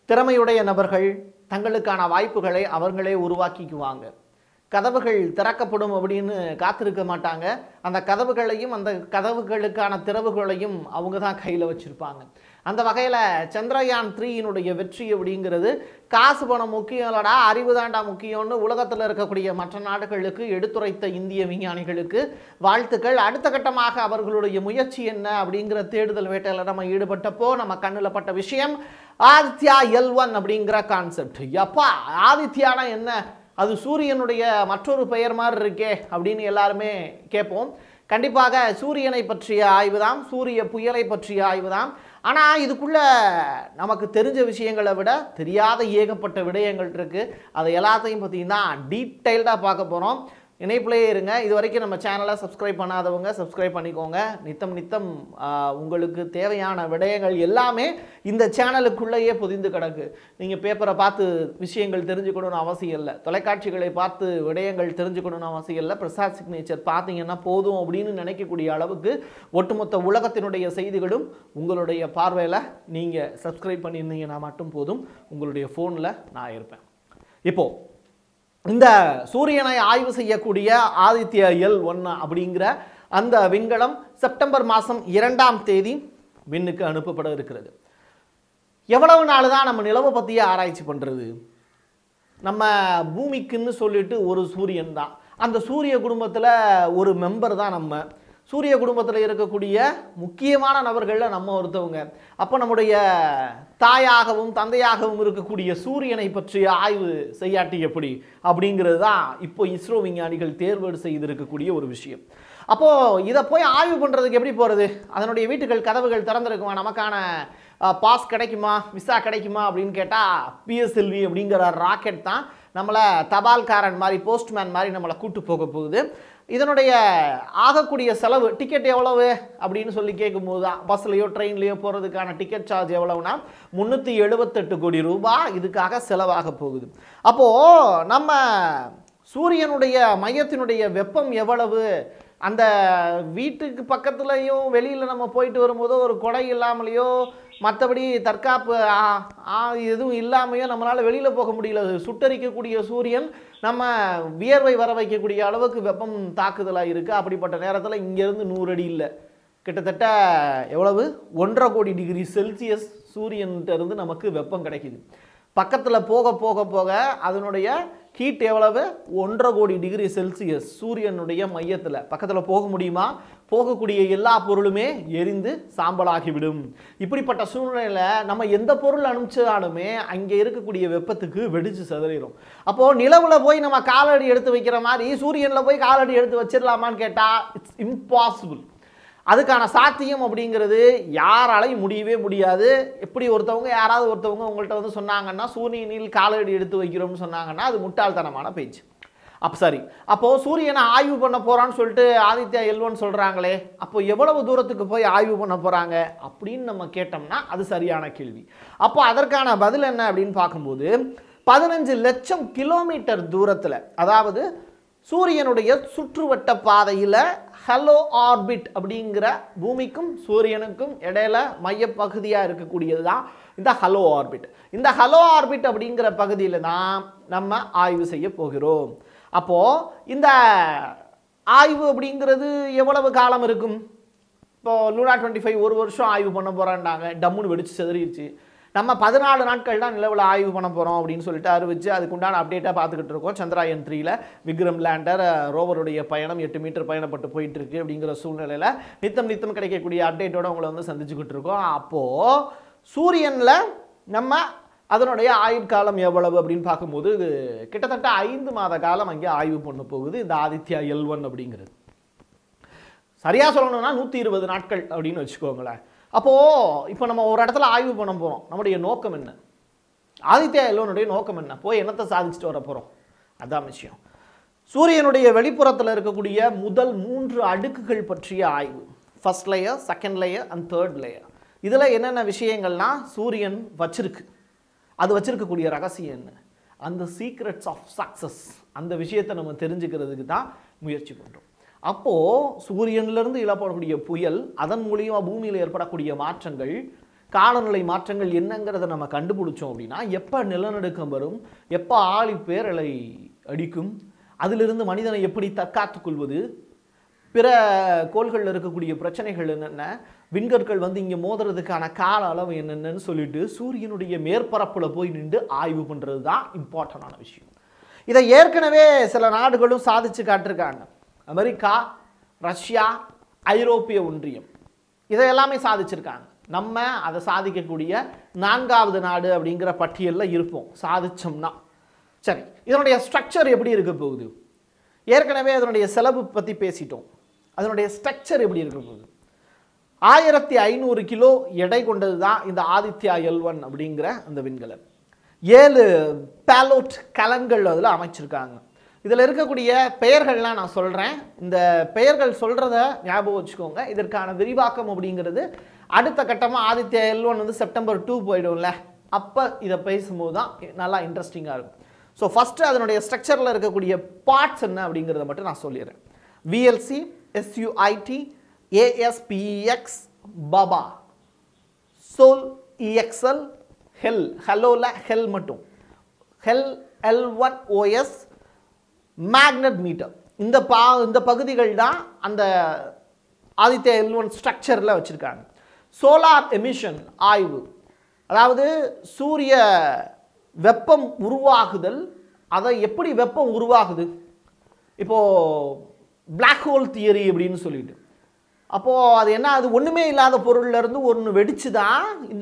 திறமையுடைய நபர்கள் தங்களுக்கான வாய்ப்புகளை அவர்களே உருவாக்கிக்குவாங்க கதவுகள் திறக்கப்படும் அப்படின்னு காத்திருக்க மாட்டாங்க அந்த கதவுகளையும் அந்த கதவுகளுக்கான திறவுகளையும் அவங்க தான் கையில் வச்சுருப்பாங்க அந்த வகையில் சந்திரயான் த்ரீயினுடைய வெற்றி அப்படிங்கிறது காசு பணம் முக்கியம் இல்லடா அறிவு தாண்டா முக்கியம்னு உலகத்தில் இருக்கக்கூடிய மற்ற நாடுகளுக்கு எடுத்துரைத்த இந்திய விஞ்ஞானிகளுக்கு வாழ்த்துக்கள் அடுத்த கட்டமாக அவர்களுடைய முயற்சி என்ன அப்படிங்கிற தேடுதல் வேட்டையில் நம்ம ஈடுபட்டப்போ நம்ம கண்ணில் பட்ட விஷயம் ஆதித்யா எல் ஒன் அப்படிங்கிற கான்செப்ட் எப்பா ஆதித்யானா என்ன அது சூரியனுடைய மற்றொரு பெயர் மாதிரி இருக்கே அப்படின்னு எல்லாருமே கேட்போம் கண்டிப்பாக சூரியனை பற்றிய ஆய்வு தான் சூரிய புயலை பற்றிய ஆய்வு தான் ஆனால் இதுக்குள்ள நமக்கு தெரிஞ்ச விஷயங்களை விட தெரியாத ஏகப்பட்ட விடயங்கள் இருக்குது அதை எல்லாத்தையும் பார்த்தீங்கன்னா டீட்டெயில்டாக பார்க்க போகிறோம் இணைப்பிலே இருங்க இது வரைக்கும் நம்ம சேனலை சப்ஸ்கிரைப் பண்ணாதவங்க சப்ஸ்கிரைப் பண்ணிக்கோங்க நித்தம் நித்தம் ஆஹ், உங்களுக்கு தேவையான விடயங்கள் எல்லாமே இந்த சேனலுக்குள்ளேயே பொதிந்து கிடக்கு நீங்கள் பேப்பரை பார்த்து விஷயங்கள் தெரிஞ்சுக்கணும்னு அவசியம் இல்லை தொலைக்காட்சிகளை பார்த்து விடயங்கள் தெரிஞ்சுக்கணும்னு அவசியம் இல்லை பிரசாத் சிக்னேச்சர் பார்த்தீங்கன்னா போதும் அப்படின்னு நினைக்கக்கூடிய அளவுக்கு ஒட்டுமொத்த உலகத்தினுடைய செய்திகளும் உங்களுடைய பார்வையில் நீங்கள் சப்ஸ்கிரைப் பண்ணியிருந்தீங்கன்னா மட்டும் போதும் உங்களுடைய ஃபோனில் நான் இருப்பேன் இப்போது இந்த சூரியனை ஆய்வு செய்யக்கூடிய ஆதித்ய எல் ஒன்று அப்படிங்கிற அந்த விண்கலம் செப்டம்பர் மாதம் இரண்டாம் தேதி விண்ணுக்கு அனுப்பப்பட இருக்கிறது எவ்வளவு நாள் தான் நம்ம நிலவை பற்றியே ஆராய்ச்சி பண்ணுறது நம்ம பூமிக்குன்னு சொல்லிட்டு ஒரு சூரியன் தான் அந்த சூரிய குடும்பத்தில் ஒரு மெம்பர் தான் நம்ம சூரிய குடும்பத்தில் இருக்கக்கூடிய முக்கியமான நபர்களில் நம்ம ஒருத்தவங்க அப்போ நம்முடைய தாயாகவும் தந்தையாகவும் இருக்கக்கூடிய சூரியனை பற்றி ஆய்வு செய்யாட்டி எப்படி அப்படிங்கிறது தான் இப்போ இஸ்ரோ விஞ்ஞானிகள் தேர்வு செய்திருக்கக்கூடிய ஒரு விஷயம் அப்போது இதை போய் ஆய்வு பண்ணுறதுக்கு எப்படி போகிறது அதனுடைய வீட்டுகள் கதவுகள் திறந்திருக்குமா நமக்கான பாஸ் கிடைக்குமா விசா கிடைக்குமா அப்படின்னு கேட்டால் பிஎஸ்எல்வி அப்படிங்கிற ராக்கெட் தான் நம்மளை தபால்காரன் மாதிரி போஸ்ட்மேன் மாதிரி நம்மளை கூட்டு போக போகுது இதனுடைய ஆகக்கூடிய செலவு டிக்கெட் எவ்வளவு அப்படின்னு சொல்லி கேட்கும்போது தான் பஸ்லையோ ட்ரெயின்லையோ போகிறதுக்கான டிக்கெட் சார்ஜ் எவ்வளவுனா முந்நூற்றி எழுபத்தெட்டு கோடி ரூபாய் இதுக்காக செலவாக போகுது அப்போது நம்ம சூரியனுடைய மையத்தினுடைய வெப்பம் எவ்வளவு அந்த வீட்டுக்கு பக்கத்துலையும் வெளியில் நம்ம போயிட்டு வரும்போதோ ஒரு கொடை இல்லாமலேயோ மற்றபடி தற்காப்பு ஆ, ஆ, எதுவும் இல்லாமையோ நம்மளால் வெளியில் போக முடியல சுட்டரிக்கக்கூடிய சூரியன் நம்ம வியர்வை வர வைக்கக்கூடிய அளவுக்கு வெப்பம் தாக்குதலாக இருக்குது அப்படிப்பட்ட நேரத்தில் இங்கேருந்து நூறு அடி இல்லை கிட்டத்தட்ட எவ்வளவு ஒன்றரை கோடி டிகிரி செல்சியஸ் சூரியன்கிட்ட இருந்து நமக்கு வெப்பம் கிடைக்குது பக்கத்தில் போக போக போக அதனுடைய ஹீட் எவ்வளவு ஒன்றரை கோடி டிகிரி செல்சியஸ் சூரியனுடைய மையத்தில் பக்கத்தில் போக முடியுமா போகக்கூடிய எல்லா பொருளுமே எரிந்து சாம்பலாகிவிடும் இப்படிப்பட்ட சூழ்நிலையில் நம்ம எந்த பொருள் அனுப்பிச்சாலுமே அங்கே இருக்கக்கூடிய வெப்பத்துக்கு வெடிச்சு சிதறிடும் அப்போது நிலவில் போய் நம்ம காலடி எடுத்து வைக்கிற மாதிரி சூரியனில் போய் காலடி எடுத்து வச்சிடலாமான்னு கேட்டால் இட்ஸ் இம்பாசிபிள் அதுக்கான சாத்தியம் அப்படிங்கிறது யாராலையும் முடியவே முடியாது எப்படி ஒருத்தவங்க யாராவது ஒருத்தவங்க உங்கள்கிட்ட வந்து சொன்னாங்கன்னா சூரியனில் காலடி எடுத்து வைக்கிறோம்னு சொன்னாங்கன்னா அது முட்டாள்தனமான பேச்சு அப்போ சரி அப்போது சூரியனை ஆய்வு பண்ண போகிறான்னு சொல்லிட்டு ஆதித்யா எல்வன் சொல்கிறாங்களே அப்போ எவ்வளவு தூரத்துக்கு போய் ஆய்வு பண்ண போகிறாங்க அப்படின்னு நம்ம கேட்டோம்னா அது சரியான கேள்வி அப்போ அதற்கான பதில் என்ன அப்படின்னு பார்க்கும்போது பதினஞ்சு லட்சம் கிலோமீட்டர் தூரத்தில் அதாவது சூரியனுடைய சுற்றுவட்ட பாதையில் ஹலோ ஆர்பிட் அப்படிங்கிற பூமிக்கும் சூரியனுக்கும் இடையில மையப்பகுதியாக இருக்கக்கூடியது தான் இந்த ஹலோ ஆர்பிட் இந்த ஹலோ ஆர்பிட் அப்படிங்கிற பகுதியில் தான் நம்ம ஆய்வு செய்ய போகிறோம் அப்போது இந்த ஆய்வு அப்படிங்கிறது எவ்வளவு காலம் இருக்கும் இப்போ லூனா டுவெண்ட்டி ஃபைவ் ஒரு வருஷம் ஆய்வு பண்ண போகிறாண்டாங்க டம்முன்னு வெடிச்சு செதறிடுச்சு நம்ம பதினாலு நாட்கள் தான் நிலவில் ஆய்வு பண்ண போகிறோம் அப்படின்னு சொல்லிட்டு அறிவிச்சு அதுக்குண்டான அப்டேட்டாக பார்த்துக்கிட்டு இருக்கோம் சந்திராயன் த்ரீல விக்ரம் லேண்டர் ரோவருடைய பயணம் எட்டு மீட்டர் பயணப்பட்டு போயிட்டு இருக்கு அப்படிங்கிற சூழ்நிலையில் நித்தம் நித்தம் கிடைக்கக்கூடிய அப்டேட்டோட உங்களை வந்து சந்திச்சுக்கிட்டு இருக்கோம் அப்போது சூரியனில் நம்ம அதனுடைய ஆயுட்காலம் எவ்வளவு அப்படின்னு பார்க்கும்போது இது கிட்டத்தட்ட ஐந்து மாத காலம் அங்கே ஆய்வு பண்ண போகுது இந்த ஆதித்யா எல் ஒன் அப்படிங்கிறது சரியாக சொல்லணும்னா நூற்றி இருபது நாட்கள் அப்படின்னு வச்சுக்கோங்களேன் அப்போது இப்போ நம்ம ஒரு இடத்துல ஆய்வு பண்ண போகிறோம் நம்முடைய நோக்கம் என்ன ஆதித்யா எல்லோனுடைய நோக்கம் என்ன போய் என்னத்தை சாதிச்சுட்டு வர போகிறோம் அதான் விஷயம் சூரியனுடைய வெளிப்புறத்தில் இருக்கக்கூடிய முதல் மூன்று அடுக்குகள் பற்றிய ஆய்வு first layer second layer and third layer இதில் என்னென்ன விஷயங்கள்லாம் சூரியன் வச்சிருக்கு அது வச்சிருக்கக்கூடிய ரகசியம் என்ன அந்த சீக்ரெட்ஸ் ஆஃப் சக்ஸஸ் அந்த விஷயத்தை நம்ம தெரிஞ்சுக்கிறதுக்கு தான் முயற்சி பண்ணுறோம் அப்போது சூரியன்லேருந்து இழப்படக்கூடிய புயல் அதன் மூலியமாக பூமியில் ஏற்படக்கூடிய மாற்றங்கள் காலநிலை மாற்றங்கள் என்னங்கிறத நம்ம கண்டுபிடிச்சோம் அப்படின்னா எப்போ நிலநடுக்கம் வரும் எப்போ ஆழி பேரலை அடிக்கும் அதிலிருந்து மனிதனை எப்படி தற்காத்துக் கொள்வது பிற கோள்களில் இருக்கக்கூடிய பிரச்சனைகள் என்னென்ன விண்கற்கள் வந்து இங்கே மோதுறதுக்கான கால அளவு என்னென்னு சொல்லிட்டு சூரியனுடைய மேற்பரப்பில் போய் நின்று ஆய்வு பண்ணுறது தான் இம்பார்ட்டண்டான விஷயம் இதை ஏற்கனவே சில நாடுகளும் சாதிச்சு காட்டிருக்காங்க அமெரிக்கா ரஷ்யா ஐரோப்பிய ஒன்றியம் இதை எல்லாமே சாதிச்சிருக்காங்க நம்ம அதை சாதிக்கக்கூடிய நான்காவது நாடு அப்படிங்கிற பட்டியலில் இருப்போம் சாதிச்சோம்னா சரி இதனுடைய ஸ்ட்ரக்சர் எப்படி இருக்க போகுது ஏற்கனவே அதனுடைய செலவு பற்றி பேசிட்டோம் அதனுடைய ஸ்ட்ரக்சர் எப்படி இருக்க போகுது ஆயிரத்தி ஐநூறு கிலோ எடை கொண்டது தான் இந்த ஆதித்யா எல் ஒன் அப்படிங்கிற அந்த விண்கலம் ஏழு பேலோட் கலன்கள் அதில் அமைச்சிருக்காங்க இதில் இருக்கக்கூடிய பெயர்கள்லாம் நான் சொல்கிறேன் இந்த பெயர்கள் சொல்கிறத ஞாபகம் வச்சுக்கோங்க இதற்கான விரிவாக்கம் அப்படிங்கிறது அடுத்த கட்டமாக ஆதித்யா எல் ஒன் வந்து செப்டம்பர் டூ போயிடும்ல அப்போ இதை பேசும்போது தான் நல்லா இன்ட்ரெஸ்டிங்காக இருக்கும் ஸோ ஃபஸ்ட்டு அதனுடைய ஸ்ட்ரக்சரில் இருக்கக்கூடிய பார்ட்ஸ் என்ன அப்படிங்கிறத மட்டும் நான் சொல்லிடுறேன் VLC SUIT ASPEX PAPA SoLEXS hel ஹலோல ஹெல் மட்டும் hel L one OS magnetometer இந்த பா இந்த பகுதிகள் தான் அந்த ஆதித்ய எல் ஒன் ஸ்ட்ரக்சரில் வச்சுருக்காங்க சோலார் எமிஷன் ஆய்வு அதாவது சூரிய வெப்பம் உருவாகுதல் அதை எப்படி வெப்பம் உருவாகுது இப்போது Black ஹோல் தியரி அப்படின்னு சொல்லிட்டு அப்போது அது என்ன அது ஒன்றுமே இல்லாத பொருள்ல இருந்து ஒன்று வெடிச்சு தான் இந்த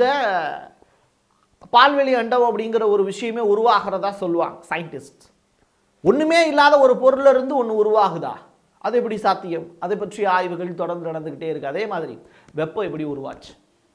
பால்வெளி அண்டம் அப்படிங்கிற ஒரு விஷயமே உருவாகிறதா சொல்லுவாங்க சயின்டிஸ்ட் ஒன்றுமே இல்லாத ஒரு பொருள்ல இருந்து ஒன்று உருவாகுதா அது எப்படி சாத்தியம் அதை பற்றி ஆய்வுகள் தொடர்ந்து நடந்துக்கிட்டே இருக்கு அதே மாதிரி வெப்பம் எப்படி உருவாச்சு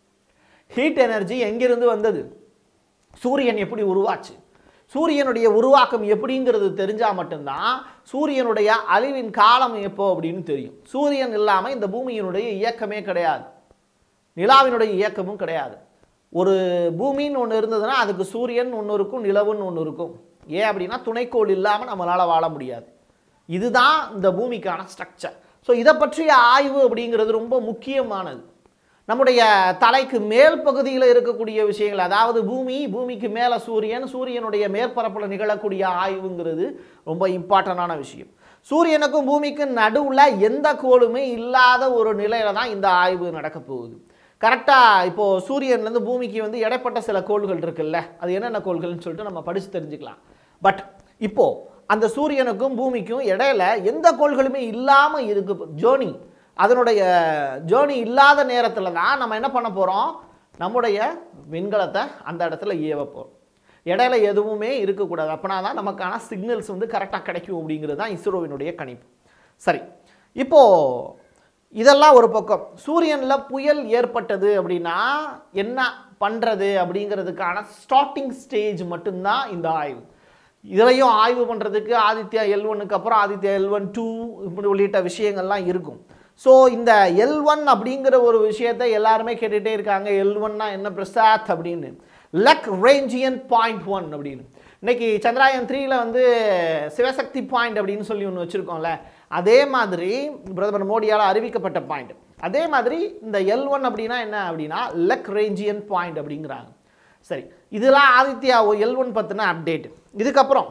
ஹீட் எனர்ஜி எங்கிருந்து வந்தது சூரியன் எப்படி உருவாச்சு சூரியனுடைய உருவாக்கம் எப்படிங்கிறது தெரிஞ்சால் மட்டும்தான் சூரியனுடைய அழிவின் காலம் எப்போ அப்படின்னு தெரியும் சூரியன் இல்லாமல் இந்த பூமியினுடைய இயக்கமே கிடையாது நிலாவினுடைய இயக்கமும் கிடையாது ஒரு பூமின்னு ஒன்று இருந்ததுன்னா அதுக்கு சூரியன் ஒன்று இருக்கும் நிலவுன்னு ஒன்று இருக்கும் ஏன் அப்படின்னா துணைக்கோள் இல்லாமல் நம்மளால் வாழ முடியாது இதுதான் இந்த பூமிக்கான ஸ்ட்ரக்சர் ஸோ இதை பற்றிய ஆய்வு அப்படிங்கிறது ரொம்ப முக்கியமானது நம்முடைய தலைக்கு மேல் பகுதியில் இருக்கக்கூடிய விஷயங்கள் அதாவது பூமி பூமிக்கு மேலே சூரியன் சூரியனுடைய மேற்பரப்பில் நிகழக்கூடிய ஆய்வுங்கிறது ரொம்ப இம்பார்ட்டண்டான விஷயம் சூரியனுக்கும் பூமிக்கும் நடுவில் எந்த கோளுமே இல்லாத ஒரு நிலையில தான் இந்த ஆய்வு நடக்க போகுது கரெக்டாக இப்போது சூரியன்லேருந்து பூமிக்கு வந்து இடைப்பட்ட சில கோள்கள் இருக்குல்ல அது என்னென்ன கோள்கள்னு சொல்லிட்டு நம்ம படித்து தெரிஞ்சுக்கலாம் பட் இப்போது அந்த சூரியனுக்கும் பூமிக்கும் இடையில எந்த கோள்களுமே இல்லாமல் இருக்கு ஜோனி அதனுடைய ஜேர்னி இல்லாத நேரத்தில் தான் நம்ம என்ன பண்ண போகிறோம் நம்முடைய விண்கலத்தை அந்த இடத்துல ஏவ போகிறோம் இடையில எதுவுமே இருக்கக்கூடாது அப்போனா தான் நமக்கான சிக்னல்ஸ் வந்து கரெக்டாக கிடைக்கும் அப்படிங்கிறது தான் இஸ்ரோவினுடைய கணிப்பு சரி இப்போது இதெல்லாம் ஒரு பக்கம் சூரியனில் புயல் ஏற்பட்டது அப்படின்னா என்ன பண்ணுறது அப்படிங்கிறதுக்கான ஸ்டார்டிங் ஸ்டேஜ் மட்டும்தான் இந்த ஆய்வு இதுலையும் ஆய்வு பண்ணுறதுக்கு ஆதித்யா எல் ஒன்னுக்கு அப்புறம் ஆதித்யா எல் ஒன் டூ இப்படி உள்ளிட்ட விஷயங்கள்லாம் இருக்கும் ஸோ இந்த எல் ஒன் அப்படிங்கிற ஒரு விஷயத்தை எல்லாருமே கேட்டுகிட்டே இருக்காங்க எல் ஒன்னா என்ன பிரசாத் அப்படின்னு லக் ரேஞ்சியன் பாயிண்ட் ஒன் அப்படின்னு இன்னைக்கு சந்திராயன் த்ரீல வந்து சிவசக்தி பாயிண்ட் அப்படின்னு சொல்லி ஒன்று வச்சுருக்கோம்ல அதே மாதிரி பிரதமர் மோடியால் அறிவிக்கப்பட்ட பாயிண்ட் அதே மாதிரி இந்த எல் ஒன் அப்படின்னா என்ன அப்படின்னா லக் ரேஞ்சியன் பாயிண்ட் அப்படிங்கிறாங்க சரி இதெல்லாம் ஆதித்யா எல் ஒன் பற்றின அப்டேட் இதுக்கப்புறம்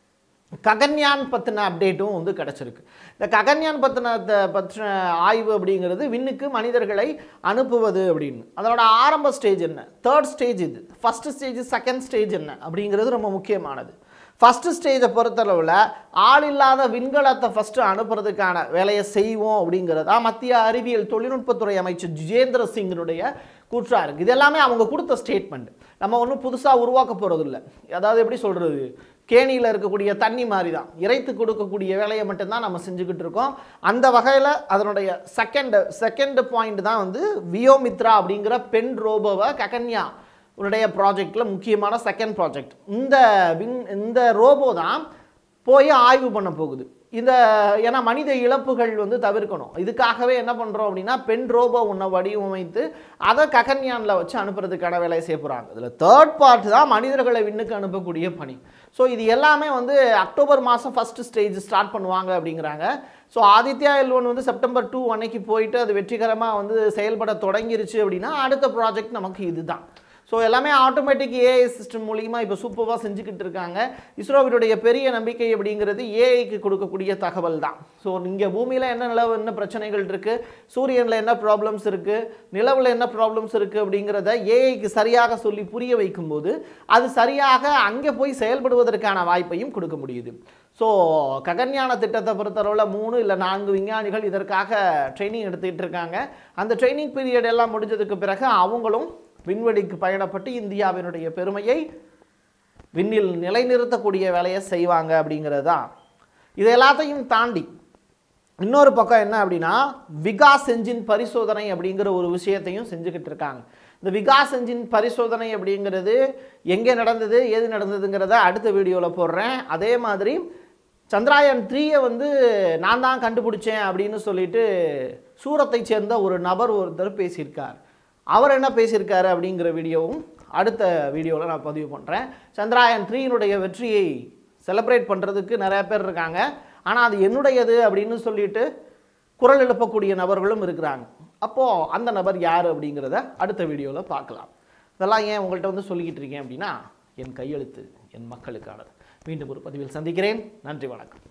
ககன்யான் பற்றின அப்டேட்டும் வந்து கிடச்சிருக்கு இந்த ககன்யான் பற்றின பற்றின ஆய்வு அப்படிங்கிறது விண்ணுக்கு மனிதர்களை அனுப்புவது அப்படின்னு அதனோட ஆரம்ப ஸ்டேஜ் என்ன தேர்ட் ஸ்டேஜ் இது ஃபஸ்ட்டு ஸ்டேஜ் செகண்ட் ஸ்டேஜ் என்ன அப்படிங்கிறது ரொம்ப முக்கியமானது ஃபஸ்ட்டு ஸ்டேஜை பொறுத்தளவில் ஆள் இல்லாத விண்கலத்தை ஃபஸ்ட்டு அனுப்புறதுக்கான வேலையை செய்வோம் அப்படிங்கிறதா மத்திய அறிவியல் தொழில்நுட்பத்துறை அமைச்சர் ஜிதேந்திர சிங்கினுடைய கூற்றா இருக்குது இது எல்லாமே அவங்க கொடுத்த ஸ்டேட்மெண்ட் நம்ம ஒன்றும் புதுசாக உருவாக்க போகிறது இல்லை அதாவது எப்படி சொல்கிறது கேணியில் இருக்கக்கூடிய தண்ணி மாதிரி தான் இறைத்து கொடுக்கக்கூடிய வேலையை மட்டும்தான் நம்ம செஞ்சுக்கிட்டு இருக்கோம் அந்த வகையில் அதனுடைய செகண்ட் செகண்ட் பாயிண்ட் தான் வந்து வியோமித்ரா அப்படிங்கிற பெண் ரோபோவை ககன்யா உன்னுடைய ப்ராஜெக்டில் முக்கியமான செகண்ட் ப்ராஜெக்ட் இந்த வின் இந்த ரோபோ தான் போய் ஆய்வு பண்ண போகுது இந்த ஏன்னா மனித இழப்புகள் வந்து தவிர்க்கணும் இதுக்காகவே என்ன பண்ணுறோம் அப்படின்னா பெண் ரோபோ ஒன்றை வடிவமைத்து அதை ககன்யானில் வச்சு அனுப்புறதுக்கான வேலையை செய்ய போகிறாங்க இதில் தேர்ட் பார்ட் தான் மனிதர்களை விண்ணுக்கு அனுப்பக்கூடிய பணி ஸோ இது எல்லாமே வந்து அக்டோபர் மாதம் ஃபஸ்ட்டு ஸ்டேஜ் ஸ்டார்ட் பண்ணுவாங்க அப்படிங்கிறாங்க ஸோ ஆதித்யா எல் ஒன் வந்து செப்டம்பர் டூ அன்னைக்கு போயிட்டு அது வெற்றிகரமாக வந்து செயல்பட தொடங்கிருச்சு அப்படின்னா அடுத்த ப்ராஜெக்ட் நமக்கு இதுதான் ஸோ எல்லாமே ஆட்டோமேட்டிக் ஏஐ சிஸ்டம் மூலியமாக இப்போ சூப்பராக செஞ்சுக்கிட்டு இருக்காங்க இஸ்ரோவினுடைய பெரிய நம்பிக்கை அப்படிங்கிறது ஏஐக்கு கொடுக்கக்கூடிய தகவல் தான் ஸோ இங்கே பூமியில் என்ன நிலவு என்ன பிரச்சனைகள் இருக்குது சூரியனில் என்ன ப்ராப்ளம்ஸ் இருக்குது நிலவில் என்ன ப்ராப்ளம்ஸ் இருக்குது அப்படிங்கிறத ஏஐக்கு சரியாக சொல்லி புரிய வைக்கும்போது அது சரியாக அங்கே போய் செயல்படுவதற்கான வாய்ப்பையும் கொடுக்க முடியுது ஸோ ககன்யான திட்டத்தை பொறுத்தளவில் மூணு இல்லை நான்கு விஞ்ஞானிகள் இதற்காக ட்ரைனிங் எடுத்துக்கிட்டு இருக்காங்க அந்த ட்ரைனிங் பீரியட் எல்லாம் முடிஞ்சதுக்கு பிறகு அவங்களும் விண்வெளிக்கு பயணப்பட்டு இந்தியாவினுடைய பெருமையை விண்ணில் நிலைநிறுத்தக்கூடிய வேலையை செய்வாங்க அப்படிங்கிறது தான் இது எல்லாத்தையும் தாண்டி இன்னொரு பக்கம் என்ன அப்படின்னா விகாஸ் என்ஜின் பரிசோதனை அப்படிங்கிற ஒரு விஷயத்தையும் செஞ்சுக்கிட்டு இருக்காங்க இந்த விகாஸ் என்ஜின் பரிசோதனை அப்படிங்கிறது எங்கே நடந்தது ஏது நடந்ததுங்கிறத அடுத்த வீடியோவில் போடுறேன் அதே மாதிரி சந்திராயன் த்ரீயை வந்து நான் தான் கண்டுபிடிச்சேன் அப்படின்னு சொல்லிட்டு சூரத்தை சேர்ந்த ஒரு நபர் ஒருத்தர் பேசியிருக்கார் அவர் என்ன பேசியிருக்காரு அப்படிங்கிற வீடியோவும் அடுத்த வீடியோவில் நான் பதிவு பண்ணுறேன் சந்திராயன் த்ரீயினுடைய வெற்றியை செலிப்ரேட் பண்ணுறதுக்கு நிறைய பேர் இருக்காங்க ஆனால் அது என்னுடையது அப்படின்னு சொல்லிட்டு குரல் எழுப்பக்கூடிய நபர்களும் இருக்கிறாங்க அப்போது அந்த நபர் யார் அப்படிங்கிறத அடுத்த வீடியோவில் பார்க்கலாம் இதெல்லாம் ஏன் உங்கள்கிட்ட வந்து சொல்லிக்கிட்டு இருக்கேன் அப்படின்னா என் கையெழுத்து என் மக்களுக்கானது மீண்டும் ஒரு பதிவில் சந்திக்கிறேன் நன்றி வணக்கம்